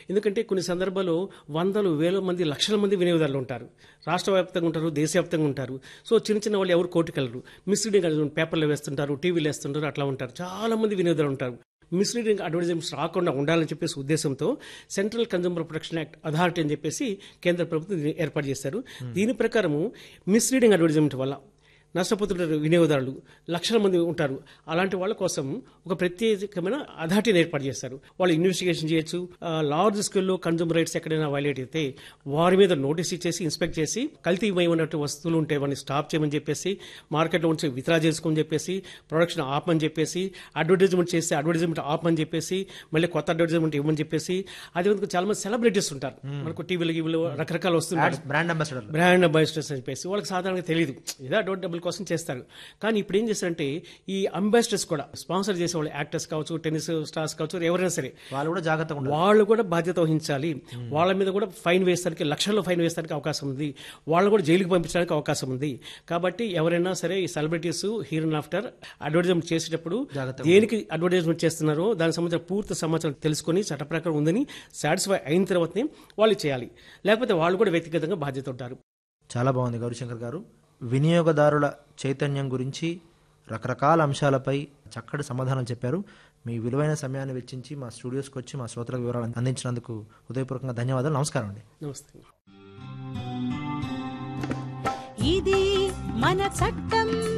ఎందుకంటే కొన్ని సందర్భాల్లో వందలు వేల మంది లక్షల మంది వినియోగదారులు ఉంటారు రాష్ట్ర వ్యాప్తంగా ఉంటారు దేశవ్యాప్తంగా ఉంటారు సో చిన్న చిన్న వాళ్ళు ఎవరు కోటికెళ్ళరు మిస్లీడింగ్ పేపర్లో వేస్తుంటారు టీవీలో వేస్తుంటారు అట్లా ఉంటారు చాలా మంది వినియోగదారులు ఉంటారు మిస్లీడింగ్ అడ్వర్టైజ్మెంట్స్ రాకుండా ఉండాలని చెప్పేసి ఉద్దేశంతో central consumer protection act authority అని చెప్పేసి కేంద్ర ప్రభుత్వం దీన్ని ఏర్పాటు చేశారు దీని ప్రకారము మిస్లీడింగ్ అడ్వర్టైజ్మెంట్ వల్ల నష్టపోతున్న వినియోగదారులు లక్షల మంది ఉంటారు అలాంటి వాళ్ళ కోసం ఒక ప్రత్యేకమైన అథారిటీని ఏర్పాటు చేస్తారు వాళ్ళు ఇన్వెస్టిగేషన్ చేయొచ్చు లార్జ్ స్కేల్లో కన్జ్యూమర్ రైట్స్ ఎక్కడైనా వైలేట్ అయితే వారి మీద నోటీస్ ఇచ్చేసి ఇన్స్పెక్ట్ చేసి కల్తీమయమైనట్టు వస్తువులు ఉంటే వాటిని స్టాప్ చేయమని చెప్పేసి మార్కెట్లో ఉంచి విత్డ్రా చేసుకోమని చెప్పేసి ప్రొడక్షన్ ఆపమని చెప్పేసి అడ్వర్టైజ్మెంట్ చేస్తే అడ్వర్టైజ్మెంట్ ఆపమని చెప్పేసి మళ్ళీ కొత్త అడ్వర్టైజ్మెంట్ ఇవ్వమని చెప్పేసి అదే చాలా మంది సెలబ్రిటీస్ ఉంటారు మనకు టీవీలో గివీలో రకరకాల వస్తున్నారు బ్రాండ్ అంబాసిడర్ బ్రాండ్ అంబాసిడర్స్ అని చెప్పేసి వాళ్ళకి సాధారణంగా తెలియదు ఏదో అడ్వర్ట్ డబ్బుల కోసం చేస్తారు కానీ ఇప్పుడు ఏం చేస్తారంటే ఈ అంబాసిడర్స్ కూడా స్పాన్సర్ చేసే వాళ్ళు యాక్టర్స్ కావచ్చు టెన్నిస్ స్టార్స్ కావచ్చు ఎవరైనా సరే వాళ్ళు కూడా జాగ్రత్తగా ఉండాలి వాళ్ళు కూడా బాధ్యత వహించాలి వాళ్ళ మీద కూడా ఫైన్ వేస్తానికి లక్షల్లో ఫైన్ వేస్తానికి అవకాశం ఉంది వాళ్ళు కూడా జైలుకి పంపించడానికి అవకాశం ఉంది కాబట్టి ఎవరైనా సరే ఈ సెలబ్రిటీస్ హీరో ఆఫ్టర్ అడ్వర్టైజ్మెంట్ చేసేటప్పుడు జాగ్రత్తగా దేనికి అడ్వర్టైజ్మెంట్ చేస్తున్నారో దానికి సంబంధించిన పూర్తి సమాచారం తెలుసుకొని చట్ట ప్రకారం ఉందని సాటిస్ఫై అయిన తర్వాతనే వాళ్ళు చేయాలి లేకపోతే వాళ్ళు కూడా వ్యక్తిగతంగా బాధ్యత ఉంటారు చాలా బాగుంది గౌరీశంకర్ గారు వినియోగదారుల చైతన్యం గురించి రకరకాల అంశాలపై చక్కటి సమాధానం చెప్పారు మీ విలువైన సమయాన్ని వెచ్చించి మా స్టూడియోస్కి వచ్చి మా శ్రోతలకు వివరాలు అందించినందుకు హృదయపూర్వకంగా ధన్యవాదాలు నమస్కారం అండి నమస్తే ఇది మన చట్టం